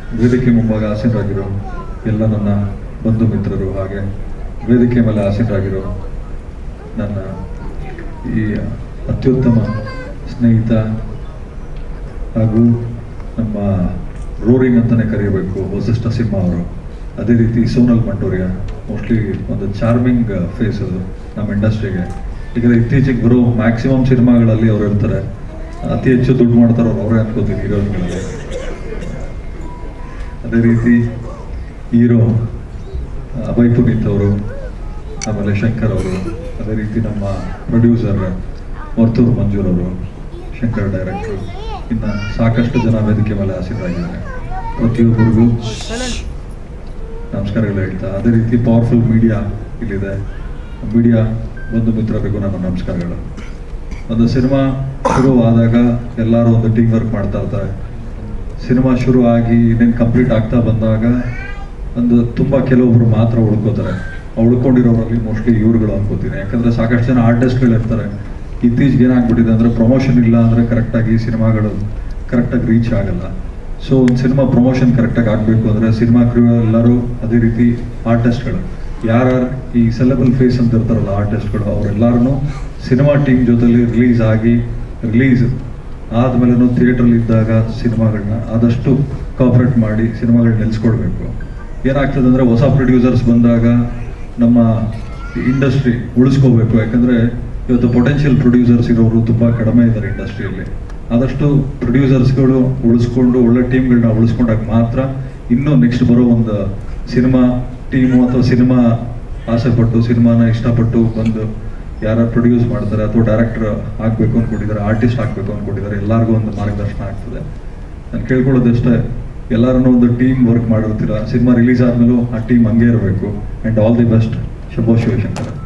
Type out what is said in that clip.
ವೇದಿಕೆ ಮುಂಭಾಗ ಆಸೀನರಾಗಿರೋ ಎಲ್ಲ ನನ್ನ ಬಂಧು ಮಿತ್ರರು ಹಾಗೆ ವೇದಿಕೆ ಮೇಲೆ ಆಸೀನರಾಗಿರೋ ನನ್ನ ಈ ಅತ್ಯುತ್ತಮ ಸ್ನೇಹಿತ ಹಾಗೂ ನಮ್ಮ ರೋರಿಂಗ್ ಅಂತಲೇ ಕರೆಯಬೇಕು ವಸಿಷ್ಠ ಸಿಂಹ ಅವರು ಅದೇ ರೀತಿ ಸೋನಲ್ ಮಂಟೋರಿಯಾ ಮೋಸ್ಟ್ಲಿ ಒಂದು ಚಾರ್ಮಿಂಗ್ ಫೇಸ್ ಅದು ನಮ್ಮ ಇಂಡಸ್ಟ್ರಿಗೆ ಈಗ ಇತ್ತೀಚೆಗೆ ಬರೋ ಮ್ಯಾಕ್ಸಿಮಮ್ ಸಿನಿಮಾಗಳಲ್ಲಿ ಅವ್ರು ಇರ್ತಾರೆ ಅತಿ ಹೆಚ್ಚು ದುಡ್ಡು ಮಾಡ್ತಾರೋ ಅವರೇ ಅನ್ಕೋತೀನಿ ಹೀರೋಯಿನ್ಗಳಲ್ಲಿ ಅದೇ ರೀತಿ ಹೀರೋ ಅಭಯ್ ಪುನೀತ್ ಅವರು ಆಮೇಲೆ ಶಂಕರ್ ಅವರು ಅದೇ ರೀತಿ ನಮ್ಮ ಪ್ರೊಡ್ಯೂಸರ್ ವರ್ತೂರ್ ಮಂಜೂರ್ ಅವರು ಶಂಕರ್ ಡೈರೆಕ್ಟರ್ ಇನ್ನು ಸಾಕಷ್ಟು ಜನ ವೇದಿಕೆ ಮೇಲೆ ಆಸೀನರಾಗಿದ್ದಾರೆ ಪ್ರತಿಯೊಬ್ಬರಿಗೂ ನಮಸ್ಕಾರಗಳು ಹೇಳ್ತಾ ಅದೇ ರೀತಿ ಪವರ್ಫುಲ್ ಮೀಡಿಯಾ ಇಲ್ಲಿದೆ ಮೀಡಿಯಾ ಬಂಧು ಮಿತ್ರರಿಗೂ ನನ್ನ ನಮಸ್ಕಾರಗಳು ಒಂದು ಸಿನಿಮಾ ಶುರು ಆದಾಗ ಎಲ್ಲರೂ ಒಂದು ಟೀಮ್ ವರ್ಕ್ ಮಾಡ್ತಾ ಇರ್ತಾರೆ ಸಿನಿಮಾ ಶುರು ಆಗಿ ಇನ್ನೇನು ಕಂಪ್ಲೀಟ್ ಆಗ್ತಾ ಬಂದಾಗ ಒಂದು ತುಂಬ ಕೆಲವೊಬ್ರು ಮಾತ್ರ ಉಳ್ಕೋತಾರೆ ಆ ಉಳ್ಕೊಂಡಿರೋರಲ್ಲಿ ಮೋಸ್ಟ್ಲಿ ಇವ್ರುಗಳು ಅನ್ಕೋತೀನಿ ಯಾಕಂದ್ರೆ ಸಾಕಷ್ಟು ಜನ ಆರ್ಟಿಸ್ಟ್ಗಳು ಇರ್ತಾರೆ ಇತ್ತೀಚೆಗೆ ಏನಾಗ್ಬಿಟ್ಟಿದೆ ಅಂದರೆ ಪ್ರಮೋಷನ್ ಇಲ್ಲ ಅಂದರೆ ಕರೆಕ್ಟಾಗಿ ಸಿನಿಮಾಗಳು ಕರೆಕ್ಟಾಗಿ ರೀಚ್ ಆಗಲ್ಲ ಸೊ ಒಂದು ಸಿನಿಮಾ ಪ್ರಮೋಷನ್ ಕರೆಕ್ಟಾಗಿ ಆಗಬೇಕು ಅಂದರೆ ಸಿನಿಮಾ ಕ್ರೂ ಎಲ್ಲರೂ ಅದೇ ರೀತಿ ಆರ್ಟಿಸ್ಟ್ಗಳು ಯಾರ್ಯಾರು ಈ ಸೆಲೆಬಲ್ ಫೇಸ್ ಅಂತ ಇರ್ತಾರಲ್ಲ ಆರ್ಟಿಸ್ಟ್ಗಳು ಅವರೆಲ್ಲರೂ ಸಿನಿಮಾ ಟೀಮ್ ಜೊತೆಲಿ ರಿಲೀಸ್ ಆಗಿ ರಿಲೀಸ್ ಆದಮೇಲೆ ಥಿಯೇಟ್ರಲ್ಲಿ ಇದ್ದಾಗ ಸಿನಿಮಾಗಳನ್ನ ಆದಷ್ಟು ಕಾಪರೇಟ್ ಮಾಡಿ ಸಿನಿಮಾಗಳನ್ನ ನಿಲ್ಲಿಸ್ಕೊಡ್ಬೇಕು ಏನಾಗ್ತದೆ ಅಂದರೆ ಹೊಸ ಪ್ರೊಡ್ಯೂಸರ್ಸ್ ಬಂದಾಗ ನಮ್ಮ ಇಂಡಸ್ಟ್ರಿ ಉಳಿಸ್ಕೋಬೇಕು ಯಾಕಂದರೆ ಇವತ್ತು ಪೊಟೆನ್ಷಿಯಲ್ ಪ್ರೊಡ್ಯೂಸರ್ಸ್ ಇರೋರು ತುಂಬ ಕಡಿಮೆ ಇದ್ದಾರೆ ಇಂಡಸ್ಟ್ರಿಯಲ್ಲಿ ಆದಷ್ಟು ಪ್ರೊಡ್ಯೂಸರ್ಸ್ಗಳು ಉಳಿಸ್ಕೊಂಡು ಒಳ್ಳೆ ಟೀಮ್ಗಳನ್ನ ಉಳಿಸ್ಕೊಂಡಾಗ ಮಾತ್ರ ಇನ್ನೂ ನೆಕ್ಸ್ಟ್ ಬರೋ ಒಂದು ಸಿನಿಮಾ ಟೀಮು ಅಥವಾ ಸಿನಿಮಾ ಆಸೆ ಪಟ್ಟು ಸಿನಿಮಾನ ಇಷ್ಟಪಟ್ಟು ಬಂದು ಯಾರು ಪ್ರೊಡ್ಯೂಸ್ ಮಾಡ್ತಾರೆ ಅಥವಾ ಡೈರೆಕ್ಟರ್ ಆಗಬೇಕು ಅಂದ್ಕೊಂಡಿದ್ದಾರೆ ಆರ್ಟಿಸ್ಟ್ ಆಗಬೇಕು ಅಂದ್ಕೊಂಡಿದ್ದಾರೆ ಎಲ್ಲರಿಗೂ ಒಂದು ಮಾರ್ಗದರ್ಶನ ಆಗ್ತದೆ ನಾನು ಕೇಳ್ಕೊಳ್ಳೋದಷ್ಟೇ ಎಲ್ಲರನ್ನೂ ಒಂದು ಟೀಮ್ ವರ್ಕ್ ಮಾಡಿರ್ತೀರ ಸಿನಿಮಾ ರಿಲೀಸ್ ಆದ್ಮೇಲೂ ಆ ಟೀಮ್ ಹಂಗೆ ಇರಬೇಕು and all the best Shambho Shivashankara